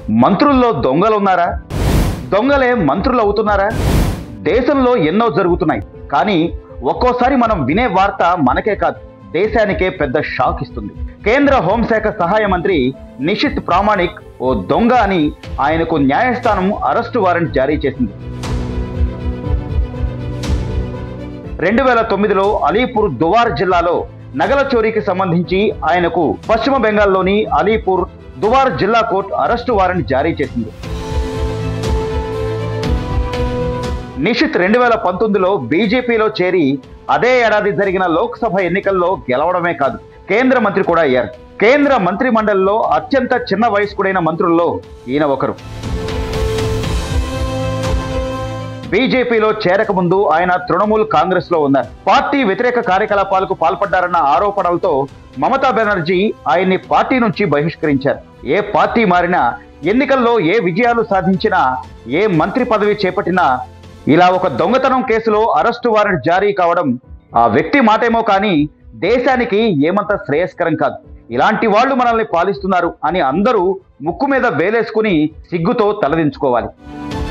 మంత్రుల్లో దొంగలు ఉన్నారా దొంగలే మంత్రులు అవుతున్నారా దేశంలో ఎన్నో జరుగుతున్నాయి కానీ ఒక్కోసారి మనం వినే వార్త మనకే కాదు దేశానికే పెద్ద షాక్ ఇస్తుంది కేంద్ర హోంశాఖ సహాయ మంత్రి నిషిత్ ప్రామాణిక్ ఓ దొంగ అని ఆయనకు న్యాయస్థానం అరెస్టు వారెంట్ జారీ చేసింది రెండు వేల తొమ్మిదిలో అలీపూర్ దువార్ జిల్లాలో నగల చోరీకి సంబంధించి ఆయనకు పశ్చిమ బెంగాల్లోని అలీపూర్ దువార్ జిల్లా కోర్టు అరెస్టు వారెంట్ జారీ చేసింది నిషిత్ రెండు వేల పంతొమ్మిదిలో బీజేపీలో చేరి అదే ఏడాది జరిగిన లోక్సభ ఎన్నికల్లో గెలవడమే కాదు కేంద్ర మంత్రి కూడా అయ్యారు కేంద్ర మంత్రి మండలిలో అత్యంత చిన్న వయస్కుడైన మంత్రుల్లో ఈయన ఒకరు బీజేపీలో చేరకముందు ఆయన తృణమూల్ కాంగ్రెస్ లో ఉన్నారు పార్టీ వ్యతిరేక కార్యకలాపాలకు పాల్పడ్డారన్న ఆరోపణలతో మమతా బెనర్జీ ఆయన్ని పార్టీ నుంచి బహిష్కరించారు ఏ పార్టీ మారినా ఎన్నికల్లో ఏ విజయాలు సాధించినా ఏ మంత్రి పదవి చేపట్టినా ఇలా ఒక దొంగతనం కేసులో అరెస్టు వారెంట్ జారీ కావడం ఆ వ్యక్తి మాటేమో కానీ దేశానికి ఏమంత శ్రేయస్కరం కాదు ఇలాంటి వాళ్ళు మనల్ని పాలిస్తున్నారు అని అందరూ ముక్కు మీద వేలేసుకుని సిగ్గుతో తలదించుకోవాలి